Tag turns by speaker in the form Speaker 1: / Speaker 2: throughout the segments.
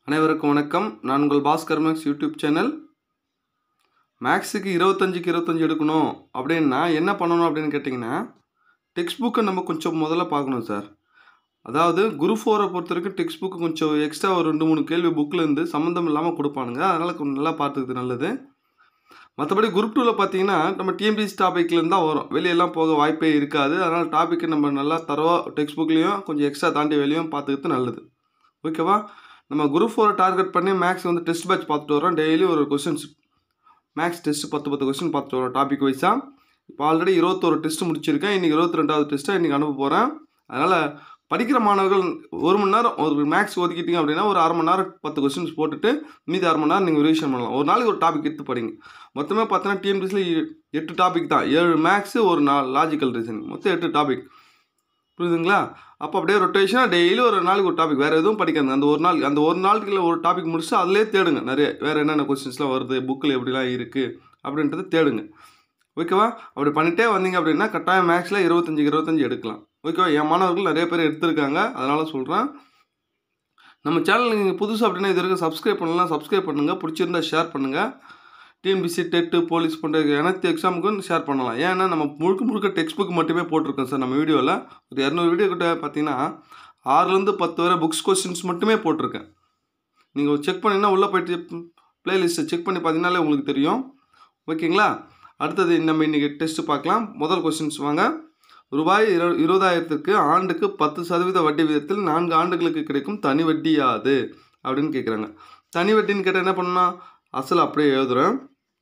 Speaker 1: அனைவருக்கும் வணக்கம் நான் உங்கள் பாஸ்கர் மேக்ஸ் யூடியூப் சேனல் மேக்ஸுக்கு இருபத்தஞ்சுக்கு இருபத்தஞ்சு எடுக்கணும் அப்படின்னா என்ன பண்ணணும் அப்படின்னு கேட்டிங்கன்னா டெக்ஸ்ட் புக்கை நம்ம கொஞ்சம் முதல்ல பார்க்கணும் சார் அதாவது குரு ஃபோரை பொறுத்த வரைக்கும் டெக்ஸ்ட் புக்கு கொஞ்சம் எக்ஸ்ட்ரா ஒரு ரெண்டு மூணு கேள்வி புக்கில் இருந்து சம்மந்தம் இல்லாமல் கொடுப்பானுங்க அதனால் கொஞ்சம் நல்லா பார்த்துக்கிறது நல்லது மற்றபடி குரூப் டூவில் பார்த்தீங்கன்னா நம்ம டிஎம்பிசி டாப்பிக்லேருந்து தான் வரும் வெளியெல்லாம் போக வாய்ப்பே இருக்காது அதனால் டாப்பிக்கை நம்ம நல்லா தரவாக டெக்ஸ்ட் புக்லேயும் கொஞ்சம் எக்ஸ்ட்ரா தாண்டி வெளியும் பார்த்துக்கிறது நல்லது ஓகேவா நம்ம குரூப் ஃபோரை டார்கெட் பண்ணி மேக்ஸ் வந்து டெஸ்ட் பேட்ச் பார்த்துட்டு வரோம் டெய்லி ஒரு கொஸ்டின்ஸ் மேக்ஸ் டெஸ்ட் பத்து பத்து கொஸ்டின் பார்த்துட்டு வரோம் டாபிக் வைஸாக இப்போ ஆல்ரெடி இருபத்தோரு டெஸ்ட் முடிச்சிருக்கேன் இன்றைக்கி இருபத்தி ரெண்டாவது டெஸ்ட்டை இன்றைக்கி அனுப்ப போகிறேன் அதனால் படிக்கிற மாணவர்கள் ஒரு மணி நேரம் ஒரு மேக்ஸ் ஒதுக்கிட்டீங்க அப்படின்னா ஒரு அரை மணி நேரம் பத்து கொஸ்டின்ஸ் போட்டுட்டு மீதி அரை மணி நேரம் நீங்கள் ரிவிஷன் பண்ணலாம் ஒரு நாளைக்கு ஒரு டாபிக் எடுத்து படிங்க மொத்தமே பார்த்தீங்கன்னா டிஎன்பிஎஸ்சியில் எட்டு டாபிக் தான் ஏழு மேக்ஸு ஒரு நாலு லாஜிக்கல் ரீசனிங் மொத்தம் எட்டு டாபிக் புரியுதுங்களா அப்போ அப்படியே ரொட்டேஷனாக டெய்லி ஒரு நாளைக்கு ஒரு டாபிக் வேறு எதுவும் படிக்காது அந்த ஒரு நாள் அந்த ஒரு நாளுக்குள்ள ஒரு டாபிக் முடிச்சு அதிலே தேடுங்க நிறைய வேறு என்னென்ன கொஸ்டின்ஸ்லாம் வருது புக்கில் எப்படிலாம் இருக்குது அப்படின்றத தேடுங்க ஓகேவா அப்படி பண்ணிட்டே வந்தீங்க அப்படின்னா கட்டாயம் மேக்ஸில் இருபத்தஞ்சுக்கு இருபத்தஞ்சு எடுக்கலாம் ஓகேவா என் மாணவர்கள் நிறைய பேர் எடுத்திருக்காங்க அதனால் சொல்கிறேன் நம்ம சேனல் நீங்கள் புதுசு அப்படின்னா இது வரைக்கும் சப்ஸ்கிரைப் பண்ணலாம் சப்ஸ்கிரைப் பண்ணுங்கள் பிடிச்சிருந்தா ஷேர் பண்ணுங்கள் டிஎன்பிசி டெட்டு போலீஸ் போன்ற அனைத்து எக்ஸாமுக்கும் ஷேர் பண்ணலாம் ஏன்னா நம்ம முழுக்க முழுக்க டெக்ஸ்ட் புக் மட்டுமே போட்டிருக்கோம் சார் நம்ம வீடியோவில் ஒரு இரநூறு வீடியோ கிட்ட பார்த்தீங்கன்னா ஆறுலேருந்து பத்து வரை புக்ஸ் கொஸ்டின்ஸ் மட்டுமே போட்டிருக்கேன் நீங்கள் செக் பண்ணிங்கன்னா உள்ளே போயிட்டு ப்ளேலிஸ்ட்டை செக் பண்ணி பார்த்தீங்கன்னாலே உங்களுக்கு தெரியும் ஓகேங்களா அடுத்தது நம்ம இன்றைக்கி டெஸ்ட்டு பார்க்கலாம் முதல் கொஸ்டின்ஸ் வாங்க ரூபாய் இரு இருபதாயிரத்துக்கு ஆண்டுக்கு பத்து சதவீத வட்டி விதத்தில் நான்கு ஆண்டுகளுக்கு கிடைக்கும் தனி வட்டி யாது அப்படின்னு கேட்குறாங்க தனி வட்டின்னு கேட்டால் என்ன பண்ணால் அசல் அப்படியே எழுதுகிறேன்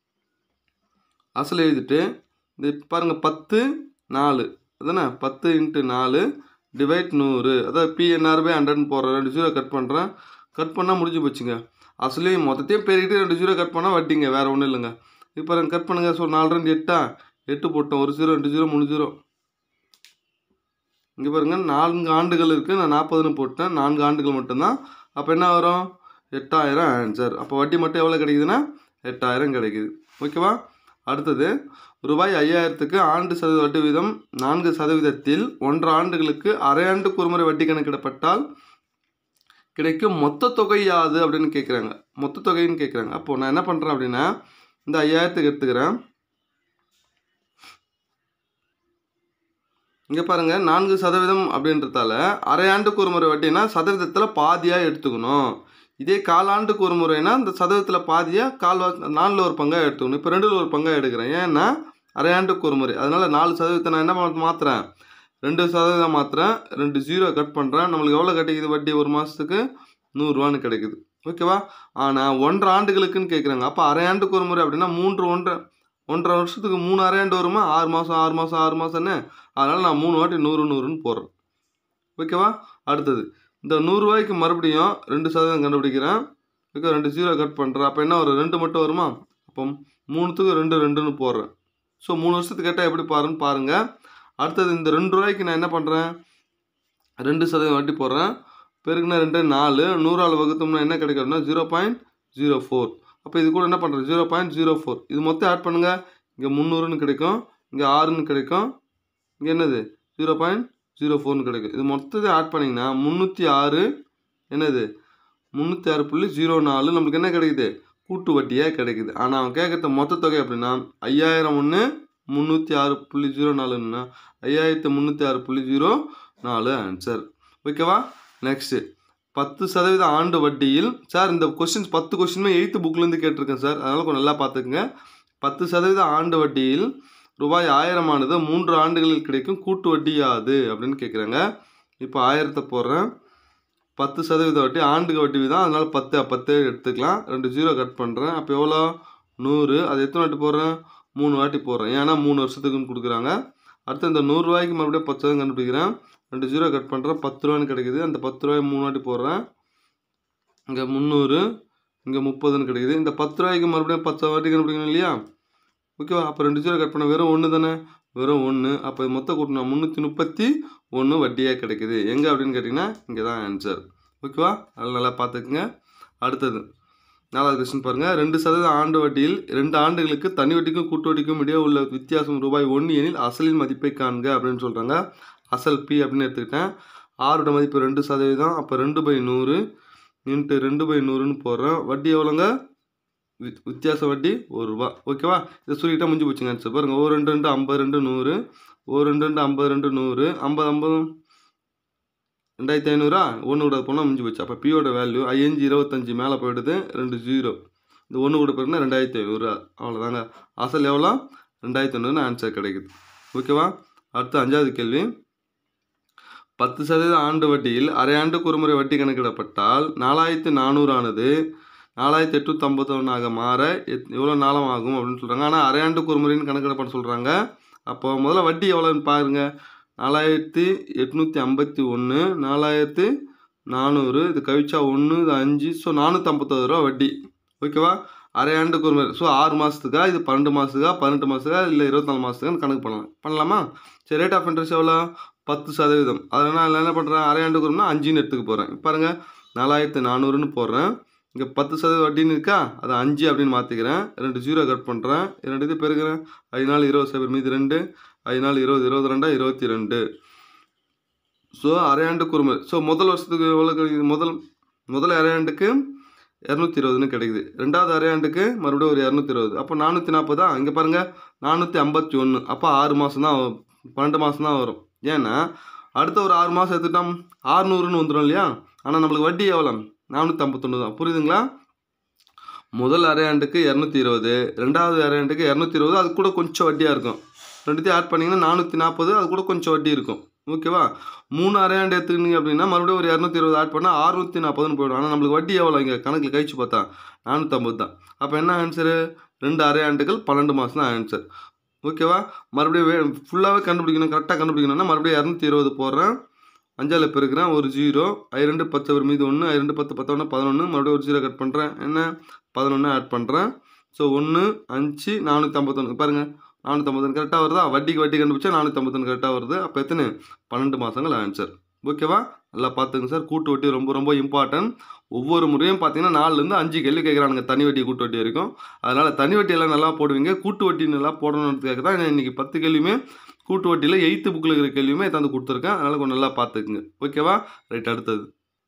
Speaker 1: அசல் எழுதிட்டு இந்த பாருங்கள் பத்து நாலு அதானே பத்து இன்ட்டு நாலு டிவைட் நூறு அதாவது பிஎன்ஆர் பை ஹண்ட்ரட்னு போடுறேன் ரெண்டு ஜீரோ கட் பண்ணுறேன் கட் பண்ணால் முடிஞ்சு போச்சுங்க அசலையும் மொத்தத்தையும் பெருகிட்டு ரெண்டு ஜீரோ கட் பண்ணால் வட்டிங்க வேறு ஒன்றும் இல்லைங்க இப்போ ரெண்டு கட் பண்ணுங்கள் ஸோ நாலு ரெண்டு எட்டா எட்டு போட்டோம் ஒரு ஜீரோ ரெண்டு ஜீரோ மூணு ஜீரோ இங்கே பாருங்கள் நான்கு ஆண்டுகள் இருக்குது நான் நாற்பதுன்னு போட்டேன் நான்கு ஆண்டுகள் மட்டும்தான் அப்போ என்ன வரும் எட்டாயிரம் ஆன்சர் அப்போ வட்டி மட்டும் எவ்வளோ கிடைக்குதுன்னா எட்டாயிரம் கிடைக்குது ஓகேவா அடுத்தது ரூபாய் ஐயாயிரத்துக்கு ஆண்டு சதவீத வட்டி வீதம் நான்கு சதவீதத்தில் ஒன்றரை ஆண்டுகளுக்கு அரை ஆண்டுக்கு ஒரு முறை வட்டி கணக்கிடப்பட்டால் கிடைக்கும் மொத்த தொகை யாது அப்படின்னு கேட்குறாங்க மொத்த தொகைன்னு கேட்குறாங்க அப்போது நான் என்ன பண்ணுறேன் அப்படின்னா இந்த ஐயாயிரத்துக்கு எடுத்துக்கிறேன் இங்கே பாருங்கள் நான்கு சதவீதம் அப்படின்றதால அரை ஆண்டுக்கு ஒரு முறை வட்டினா சதவீதத்தில் பாதியாக எடுத்துக்கணும் இதே காலாண்டுக்கு ஒரு முறைனா இந்த சதவீதத்தில் பாதியாக கால் நாலில் ஒரு பங்காக எடுத்துக்கணும் இப்போ ரெண்டில் ஒரு பங்காக எடுக்கிறேன் ஏன்னா அரை ஆண்டுக்கு ஒரு முறை அதனால் நாலு சதவீதத்தை நான் என்ன மாற்றுறேன் ரெண்டு சதவீதம் மாற்றுறேன் ரெண்டு ஜீரோ கட் பண்ணுறேன் நம்மளுக்கு எவ்வளோ கிடைக்குது வட்டி ஒரு மாதத்துக்கு நூறுரூவான்னு கிடைக்குது ஓகேவா ஆனால் ஒன்றரை ஆண்டுகளுக்குன்னு கேட்குறாங்க அப்போ அரை ஆண்டுக்கு ஒரு முறை அப்படின்னா மூன்று ஒன்றரை ஒன்றரை வருஷத்துக்கு மூணு அரை ஆண்டு வருமா ஆறு மாதம் ஆறு மாதம் ஆறு மாதம்னு அதனால் நான் மூணு வாட்டி நூறு நூறுன்னு போடுறேன் ஓகேவா அடுத்தது இந்த நூறுரூவாய்க்கு மறுபடியும் ரெண்டு சதவீதம் கண்டுபிடிக்கிறேன் ஓகே ரெண்டு ஜீரோ கட் பண்ணுறேன் அப்போ என்ன ஒரு ரெண்டு மட்டும் வருமா அப்போ மூணுத்துக்கு ரெண்டு ரெண்டுன்னு போடுறேன் ஸோ மூணு வருஷத்துக்கு கேட்டால் எப்படி பாருன்னு பாருங்கள் அடுத்தது இந்த ரெண்டு ரூபாய்க்கு நான் என்ன பண்ணுறேன் ரெண்டு சதவீதம் வட்டி போடுறேன் பெருக்குனா ரெண்டு நாலு நூறால் வகுத்தோம்னா என்ன கிடைக்கும்னா ஜீரோ பாயிண்ட் ஜீரோ ஃபோர் அப்போ இது கூட என்ன பண்ணுறேன் ஜீரோ பாயிண்ட் ஜீரோ ஃபோர் இது மொத்தம் ஆட் பண்ணுங்கள் இங்கே முந்நூறுன்னு கிடைக்கும் இங்கே ஆறுன்னு கிடைக்கும் இங்கே என்னது ஜீரோ பாயிண்ட் ஜீரோ ஃபோர்னு கிடைக்கும் இது மொத்தத்தை ஆட் பண்ணிங்கன்னா முந்நூற்றி ஆறு என்னது முந்நூற்றி ஆறு புள்ளி ஜீரோ நாலு நம்மளுக்கு என்ன கிடைக்குது கூட்டு வட்டியாக கிடைக்குது ஆனால் அவன் கேட்குற மொத்த தொகை அப்படின்னா ஐயாயிரம் ஒன்று முந்நூற்றி ஆறு புள்ளி ஜீரோ நாலுன்னா ஐயாயிரத்து முந்நூற்றி ஆறு புள்ளி ஜீரோ நாலு ஆன்சர் ஓகேவா நெக்ஸ்ட்டு பத்து சதவீத ஆண்டு வட்டியில் சார் இந்த கொஸ்டின்ஸ் பத்து கொஸ்டினுமே எயித்து புக்லேருந்து கேட்டிருக்கேன் சார் அதனால் கொஞ்சம் நல்லா பார்த்துக்குங்க பத்து சதவீத ஆண்டு வட்டியில் ரூபாய் ஆயிரமானது மூன்று ஆண்டுகளில் கிடைக்கும் கூட்டு வட்டி யாது அப்படின்னு கேட்குறாங்க இப்போ ஆயிரத்தை போடுறேன் பத்து சதவீத வட்டி ஆண்டுக்கு வட்டி தான் அதனால் பத்து பத்து எடுத்துக்கலாம் ரெண்டு ஜீரோ கட் பண்ணுறேன் அப்போ எவ்வளோ நூறு அது எத்தனை வாட்டி போடுறேன் மூணு வாட்டி போடுறேன் ஏன்னா மூணு வருஷத்துக்குன்னு கொடுக்குறாங்க அடுத்து இந்த நூறுரூவாய்க்கு மறுபடியும் பத்து சதவீதம் கண்டுபிடிக்கிறேன் ரெண்டு ஜீரோ கட் பண்ணுறேன் பத்து ரூபான்னு கிடைக்குது அந்த பத்து ரூபாய் மூணு வாட்டி போடுறேன் இங்கே முந்நூறு இங்கே முப்பதுன்னு கிடைக்குது இந்த பத்து ரூபாய்க்கு மறுபடியும் பத்து வாட்டி கண்டுபிடிக்கணும் இல்லையா ஓகேவா அப்போ ரெண்டு ஜீரோ கட் பண்ண வெறும் ஒன்று தானே வெறும் ஒன்று அப்போ மொத்த கூட்டினா முந்நூற்றி முப்பத்தி ஒன்று வட்டியாக கிடைக்குது எங்கே அப்படின்னு கேட்டிங்கன்னா இங்கே தான் ஆன்சர் ஓகேவா அதனால் நல்லா பார்த்துக்குங்க அடுத்தது நாலாவது கொஸ்டின் பாருங்கள் ரெண்டு சதவீத ஆண்டு வட்டியில் ரெண்டு ஆண்டுகளுக்கு தனி வட்டிக்கும் கூட்டு வட்டிக்கும் இடையே உள்ள வித்தியாசம் ரூபாய் ஒன்று எனில் அசலின் மதிப்பை காண்க அப்படின்னு சொல்கிறாங்க அசல் பி அப்படின்னு எடுத்துக்கிட்டேன் ஆரோட மதிப்பு ரெண்டு சதவீதம் அப்போ ரெண்டு பை நூறு இன்ட்டு ரெண்டு பை நூறுன்னு போடுறேன் வட்டி எவ்வளோங்க வித் வித்தியாச வட்டி ஒரு ரூபா ஓகேவா இதை சொல்லிக்கிட்டா முடிஞ்சு போச்சுங்க ஆன்சர் பாருங்கள் ஒரு ரெண்டு ரெண்டு ஐம்பது ரெண்டு நூறு ஒரு ரெண்டு ரெண்டு ஐம்பது ரெண்டு நூறு ஐம்பது ஐம்பது ரெண்டாயிரத்தி ஐநூறா ஒன்று கூட போனால் முடிஞ்சு போச்சு அப்போ பியோட வேல்யூ ஐயஞ்சு இருபத்தஞ்சி மேலே போயிடுது ரெண்டு ஜீரோ இந்த ஒன்று கூட போயிருந்தா ரெண்டாயிரத்தி ஐநூறு அவ்வளோதாங்க அசல் எவ்வளோ ரெண்டாயிரத்தி ஐநூறுனு ஆன்சர் கிடைக்குது ஓகேவா அடுத்து அஞ்சாவது கேள்வி பத்து சதவீத ஆண்டு வட்டியில் அரை ஆண்டுக்கு ஒரு முறை வட்டி கணக்கிடப்பட்டால் நாலாயிரத்து நானூறானது நாலாயிரத்தி எட்நூற்றி ஐம்பத்தொன்னாக மாற எத் எவ்வளோ நாளம் ஆகும் அப்படின்னு சொல்கிறாங்க ஆனால் அரை ஆண்டுக்கு ஒரு முறைன்னு கணக்கிடப்பட சொல்கிறாங்க அப்போ முதல்ல வட்டி எவ்வளோன்னு பாருங்க நாலாயிரத்தி எட்நூற்றி ஐம்பத்தி ஒன்று நாலாயிரத்து நானூறு இது கழிச்சா ஒன்று இது அஞ்சு ஸோ நானூற்றம்பத்தொரு ரூபா வட்டி ஓகேவா அரை ஆண்டுக்கு ஒரு முறை ஸோ ஆறு மாதத்துக்கா இது பன்னெண்டு மாதத்துக்கா பதினெட்டு மாதத்துக்கா இல்லை இருபத்தாலு மாதத்துக்கான்னு கணக்கு பண்ணலாம் பண்ணலாமா சரி ரேட் ஆஃப் இன்ட்ரெஸ்ட் எவ்வளோ பத்து சதவீதம் அதனால் நான் என்ன பண்ணுறேன் அரை ஆண்டுக்கு ஒருனா அஞ்சுன்னு எடுத்துக்க போகிறேன் பாருங்கள் நாலாயிரத்து நானூறுன்னு போடுறேன் இங்கே பத்து சதவீதம் வட்டின்னு இருக்கா அதை அஞ்சு அப்படின்னு மாற்றிக்கிறேன் ரெண்டு ஜீரோ கட் பண்ணுறேன் ரெண்டு இது பெருக்கிறேன் ஐదు நாள் இருபது சதவீதம் மீது ரெண்டு ஐదు நாள் இருபது இருபது ரெண்டா இருபத்தி ரெண்டு ஸோ அரையாண்டுக்கு ஒரு முறை ஸோ முதல் வருஷத்துக்கு எவ்வளோ கிடைக்குது முதல் முதல் அரையாண்டுக்கு இரநூத்தி இருபதுன்னு கிடைக்குது ரெண்டாவது அரையாண்டுக்கு மறுபடியும் ஒரு இரநூத்தி இருபது அப்போ நானூற்றி நாற்பதா இங்கே பாருங்கள் நானூற்றி ஐம்பத்தி ஒன்று அப்போ ஆறு மாதம் தான் பன்னெண்டு மாதம் தான் வரும் ஏன்னா அடுத்த ஒரு ஆறு மாதம் எடுத்துட்டோம் ஆறுநூறுன்னு வந்துடும் இல்லையா ஆனால் நம்மளுக்கு வட்டி எவ்வளோ நானூற்றி ஐம்பத்தொன்று தான் புரியுதுங்களா முதல் அரையாண்டுக்கு இரநூத்தி இருபது ரெண்டாவது அரையாண்டுக்கு இரநூத்தி இருபது அது கூட கொஞ்சம் வட்டியாக இருக்கும் ரெண்டுத்தையும் ஆட் பண்ணிங்கன்னா நானூற்றி நாற்பது அது கூட கொஞ்சம் வட்டி இருக்கும் ஓகேவா மூணு அரையாண்டு எடுத்துக்கிட்டீங்க அப்படின்னா மறுபடியும் ஒரு இரநூத்தி இருபது ஆட் பண்ணால் அறுநூற்றி நாற்பதுன்னு போயிடும் ஆனால் நம்மளுக்கு வட்டி எவ்வளோ இங்கே கணக்கில் கழிச்சு பார்த்தா நானூற்றம்பது தான் அப்போ என்ன ஆன்சரு ரெண்டு அரையாண்டுகள் பன்னெண்டு மாதம் தான் ஆன்சர் ஓகேவா மறுபடியும் வே ஃபுல்லாகவே கண்டுபிடிக்கணும் கரெக்டாக கண்டுபிடிக்கணும்னா மறுபடியும் இரநூத்தி இருபது போடுறேன் அஞ்சால் பெருக்கிறேன் ஒரு ஜீரோ ஐ ரெண்டு பத்து ஒரு மீது ஒன்று ஐ ரெண்டு பத்து பத்தொன்று பதினொன்று மறுபடியும் ஒரு ஜீரோ கட் பண்ணுறேன் என்ன பதினொன்று ஆட் பண்ணுறேன் ஸோ ஒன்று அஞ்சு நானூற்றி ஐம்பத்தொன்று பாருங்கள் நானூற்றம்பத்தொன்று கரெக்டாக வருதா வட்டிக்கு வட்டி கண்டுபிடிச்சா நானூற்றம்பத்தொன்று கரெக்டாக வருது அப்போ எத்தனை பன்னெண்டு மாதங்கள் ஆன்சர் ஓகேவா நல்லா பார்த்துங்க சார் கூட்டு வட்டி ரொம்ப ரொம்ப இம்பார்ட்டன்ட் ஒவ்வொரு முறையும் பார்த்தீங்கன்னா நாலுலேருந்து அஞ்சு கேள்வி கேட்குறானுங்க தனி வட்டி கூட்டு வட்டி வரைக்கும் அதனால் தனி வட்டியெல்லாம் நல்லா போடுவீங்க கூட்டு வட்டி நல்லா போடணுன்றதுக்காக தான் நான் இன்றைக்கி பத்து கேள்வியுமே கூட்டு வட்டியில் எயித்து புக்கில் இருக்கிற கேள்வியுமே தந்து கொடுத்துருக்கேன் அதனால் கொஞ்சம் நல்லா பார்த்துக்குங்க ஓகேவா ரைட் அடுத்தது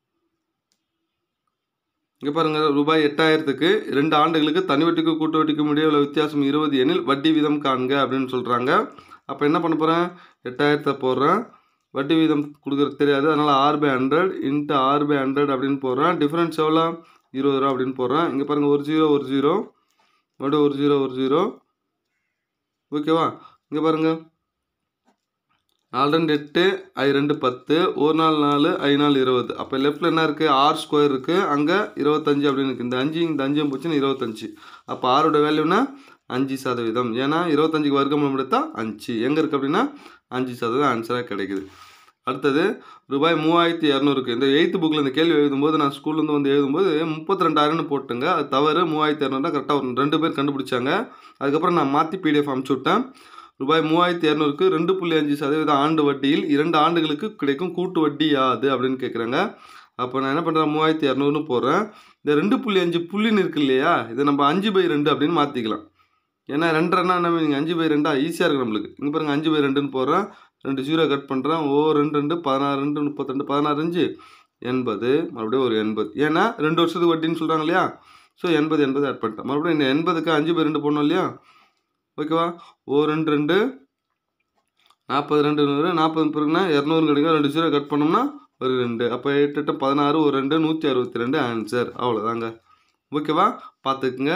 Speaker 1: இங்கே பாருங்கள் ரூபாய் எட்டாயிரத்துக்கு ரெண்டு ஆண்டுகளுக்கு தனி வட்டிக்கு கூட்டு வட்டிக்கும் இடையே உள்ள வித்தியாசம் இருபது எனில் வட்டி வீதம் காண்க அப்படின்னு சொல்கிறாங்க அப்போ என்ன பண்ண போகிறேன் எட்டாயிரத்தை போடுறேன் வட்டி வீதம் கொடுக்குறது தெரியாது அதனால் R by hundred into R by hundred அப்படின்னு போடுறேன் டிஃப்ரென்ஸ் எவ்வளோ இருபது ரூபா அப்படின்னு போடுறேன் இங்கே பாருங்கள் ஒரு ஜீரோ ஒரு ஜீரோ மறுபடியும் ஒரு ஜீரோ ஒரு ஜீரோ ஓகேவா இங்கே பாருங்கள் நாலு ரெண்டு எட்டு ஐ ரெண்டு பத்து ஒரு நாள் நாலு ஐ நாள் இருபது அப்போ லெஃப்ட்டில் என்ன இருக்குது ஆர் ஸ்கொயர் இருக்குது அங்கே இருபத்தஞ்சு அப்படின்னு இருக்குது இந்த அஞ்சு இந்த அஞ்சும் போச்சுன்னா இருபத்தஞ்சு அப்போ ஆரோட வேல்யூனா அஞ்சு சதவீதம் ஏன்னா இருபத்தஞ்சுக்கு வர்க்கம் எடுத்தா அஞ்சு எங்கே இருக்குது அப்படின்னா அஞ்சு சதவீதம் ஆன்சராக கிடைக்குது அடுத்தது ரூபாய் மூவாயிரத்தி இரநூறுக்கு இந்த எயித்து புக்கில் இந்த கேள்வி எழுதும்போது நான் ஸ்கூல்லேருந்து வந்து எழுதும்போது முப்பத்தி ரெண்டாயிரம்னு போட்டுங்க அது தவறு மூவாயிரத்தி இரநூறுனா கரெக்டாக வரும் ரெண்டு பேர் கண்டுபிடிச்சாங்க அதுக்கப்புறம் நான் மாற்றி பிடிஎஃப் அனுப்பிச்சி விட்டேன் ரூபாய் மூவாயிரத்தி இரநூறுக்கு ரெண்டு புள்ளி அஞ்சு சதவீத ஆண்டு வட்டியில் இரண்டு ஆண்டுகளுக்கு கிடைக்கும் கூட்டு வட்டி யாது அப்படின்னு கேட்குறாங்க அப்போ நான் என்ன பண்ணுறேன் மூவாயிரத்தி இரநூறுன்னு போடுறேன் இந்த ரெண்டு புள்ளி அஞ்சு புள்ளின்னு இருக்கு இல்லையா இதை நம்ம அஞ்சு பை ரெண்டு அப்படின்னு மாற்றிக்கலாம் ஏன்னா ரெண்டரைனா என்ன நீங்கள் அஞ்சு பை ரெண்டா ஈஸியாக இருக்குது நம்மளுக்கு இங்கே பாருங்கள் அஞ்சு பை ரெண்டுன்னு போடுறேன் ரெண்டு ஜீரோ கட் பண்ணுறேன் ஓ ரெண்டு ரெண்டு பதினாறு ரெண்டு முப்பத்திரெண்டு பதினாறு அஞ்சு எண்பது மறுபடியும் ஒரு எண்பது ஏன்னா ரெண்டு வருஷத்துக்கு வட்டின்னு சொல்கிறாங்க இல்லையா ஸோ எண்பது எண்பது ஆட் பண்ணிட்டேன் மறுபடியும் இந்த எண்பதுக்கு அஞ்சு பை ரெண்டு போடணும் இல்லையா ஓகேவா ஓ ரெண்டு ரெண்டு நாற்பது ரெண்டு நூறு நாற்பது பிறகுனா இரநூறு கிடைக்கும் ரெண்டு ஜீரோ கட் பண்ணோம்னா ஒரு ரெண்டு அப்போ எட்டு எட்டு பதினாறு ஒரு ரெண்டு நூற்றி அறுபத்தி ரெண்டு ஆன்சர் அவ்வளோதாங்க ஓகேவா பார்த்துக்குங்க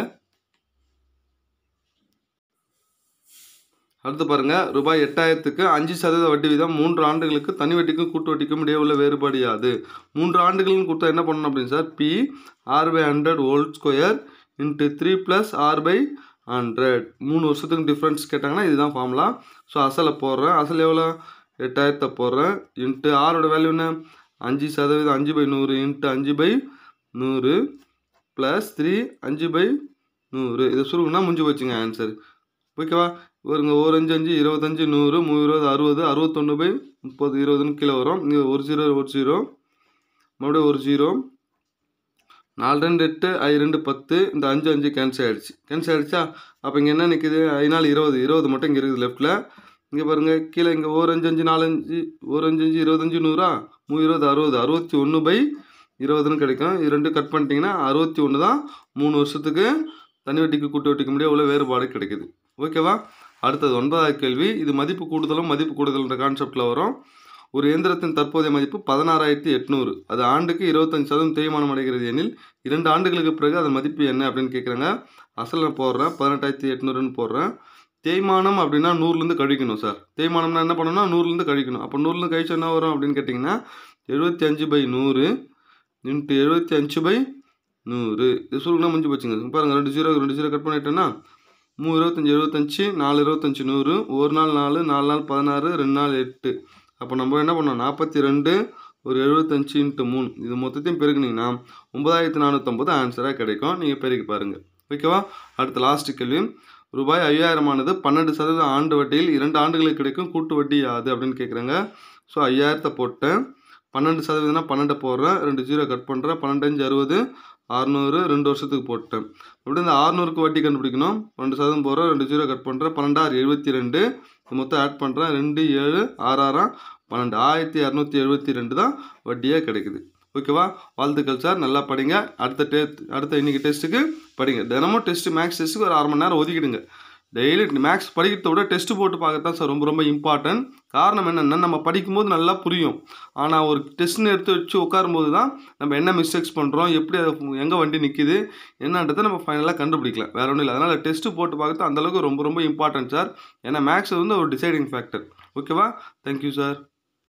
Speaker 1: அடுத்து பாருங்கள் ரூபாய் எட்டாயிரத்துக்கு அஞ்சு சதவீத வட்டி வீதம் மூன்று ஆண்டுகளுக்கு தனி வட்டிக்கும் கூட்டு வட்டிக்கும் இடையே உள்ள வேறுபாடு யாது மூன்று ஆண்டுகள்னு கொடுத்தா என்ன பண்ணணும் அப்படின்னு sir P R by hundred whole square into three plus R by hundred மூணு வருஷத்துக்கு டிஃப்ரென்ஸ் கேட்டாங்கன்னா இதுதான் ஃபார்முலா ஸோ அசலை போடுறேன் அசல் எவ்வளோ எட்டாயிரத்தை போடுறேன் இன்ட்டு ஆரோட வேல்யூ என்ன அஞ்சு சதவீதம் அஞ்சு பை நூறு இன்ட்டு அஞ்சு பை நூறு ப்ளஸ் த்ரீ அஞ்சு பை நூறு இதை சுருக்குன்னா முடிஞ்சு போச்சுங்க ஆன்சர் ஓகேவா வருங்க ஒரு அஞ்சு அஞ்சு இருபத்தஞ்சு நூறு மூணு இருபது அறுபது அறுபத்தொன்று பை முப்பது இருபதுன்னு கீழே வரும் இங்கே ஒரு ஜீரோ ஒரு ஜீரோ மறுபடியும் ஒரு ஜீரோ நாலு ரெண்டு எட்டு ஐ ரெண்டு பத்து இந்த அஞ்சு அஞ்சு கேன்சல் ஆகிடுச்சு கேன்சல் ஆகிடுச்சா அப்போ இங்கே என்ன நிற்குது ஐ நாள் இருபது இருபது மட்டும் இங்கே இருக்குது லெஃப்ட்டில் இங்கே பாருங்கள் கீழே இங்கே ஒரு அஞ்சு அஞ்சு நாலஞ்சு ஒரு அஞ்சு அஞ்சு இருபத்தஞ்சு நூறா மூணு இருபது அறுபது அறுபத்தி ஒன்று பை இருபதுன்னு கிடைக்கும் இது ரெண்டும் கட் பண்ணிட்டீங்கன்னா அறுபத்தி ஒன்று தான் மூணு வருஷத்துக்கு தனி வட்டிக்கு கூட்டு வட்டிக்கு முடிய உள்ள வேறுபாடு கிடைக்குது ஓகேவா அடுத்தது ஒன்பதாவது கேள்வி இது மதிப்பு கூடுதலும் மதிப்பு கூடுதல்ன்ற கான்செப்டில் வரும் ஒரு இயந்திரத்தின் தற்போதைய மதிப்பு பதினாறாயிரத்தி எட்நூறு அது ஆண்டுக்கு இருபத்தஞ்சு சதவீதம் தேய்மானம் அடைகிறது எனில் இரண்டு ஆண்டுகளுக்கு பிறகு அதன் மதிப்பு என்ன அப்படின்னு கேட்குறாங்க அசல் நான் போடுறேன் பதினெட்டாயிரத்தி எட்நூறுன்னு போடுறேன் தேய்மானம் அப்படின்னா நூறுலேருந்து கழிக்கணும் சார் தேய்மானம்னா என்ன பண்ணணும்னா நூறுலேருந்து கழிக்கணும் அப்போ நூறுலேருந்து கழிச்சு என்ன வரும் அப்படின்னு கேட்டிங்கன்னா எழுபத்தி அஞ்சு பை நூறு இன்ட்டு எழுபத்தி அஞ்சு பை நூறு இது சுருக்குனா முடிஞ்சு போச்சுங்க பாருங்கள் ரெண்டு ஜீரோ ரெண்டு ஜீரோ கட் பண்ணிட்டேன்னா மூ இருபத்தஞ்சி எழுபத்தஞ்சி நாலு இருபத்தஞ்சி நூறு ஒரு நாள் நாலு நாலு நாள் பதினாறு ரெண்டு நாள் எட்டு அப்போ நம்ம என்ன பண்ணோம் நாற்பத்தி ரெண்டு ஒரு எழுபத்தஞ்சி இன்ட்டு மூணு இது மொத்தத்தையும் பெருக்குனீங்கன்னா ஒன்பதாயிரத்தி நானூற்றம்பது ஆன்சராக கிடைக்கும் நீங்கள் பெருக்கி பாருங்கள் ஓகேவா அடுத்த லாஸ்ட் கேள்வி ரூபாய் ஐயாயிரமானது பன்னெண்டு சதவீதம் ஆண்டு வட்டியில் இரண்டு ஆண்டுகளுக்கு கிடைக்கும் கூட்டு வட்டி யாது அப்படின்னு கேட்குறாங்க ஸோ ஐயாயிரத்தை போட்டேன் பன்னெண்டு சதவீதம்னா பன்னெண்டை போடுறேன் ரெண்டு ஜீரோ கட் பண்ணுறேன் பன்னெண்டஞ்சு அறுபது அறநூறு ரெண்டு வருஷத்துக்கு போட்டேன் இப்படி இந்த அறநூறுக்கு வட்டி கண்டுபிடிக்கணும் ரெண்டு சதவீதம் போடுறேன் ரெண்டு ஜீரோ கட் பண்ணுறேன் பன்னெண்டாறு எழுபத்தி ரெண்டு இது மொத்தம் ஆட் பண்ணுறேன் ரெண்டு ஏழு ஆறு ஆறாம் பன்னெண்டு ஆயிரத்தி இரநூத்தி எழுபத்தி ரெண்டு தான் வட்டியாக கிடைக்குது ஓகேவா வாழ்த்துக்கள் சார் நல்லா படிங்க அடுத்த டே அடுத்த இன்னைக்கு டெஸ்ட்டுக்கு படிங்க தினமும் டெஸ்ட்டு மேக்ஸ் டெஸ்ட்டுக்கு ஒரு அரை மணி நேரம் ஒதுக்கிடுங்க டெய்லி மேக்ஸ் படிக்கிறத விட டெஸ்ட் போட்டு பார்க்கத்தான் சார் ரொம்ப ரொம்ப இம்பார்ட்டன்ட் காரணம் என்னென்னா நம்ம படிக்கும்போது நல்லா புரியும் ஆனால் ஒரு டெஸ்ட்னு எடுத்து வச்சு உட்காரும்போது தான் நம்ம என்ன மிஸ்டேக்ஸ் பண்ணுறோம் எப்படி அதை எங்கே வண்டி நிற்கிது என்னன்றதை நம்ம ஃபைனலாக கண்டுபிடிக்கலாம் வேற ஒன்றும் இல்லை அதனால் டெஸ்ட்டு போட்டு பார்க்கறது அந்தளவுக்கு ரொம்ப ரொம்ப இம்பார்ட்டன்ட் சார் ஏன்னா மேக்ஸ் வந்து ஒரு டிசைடிங் ஃபேக்டர் ஓகேவா தேங்க்யூ சார்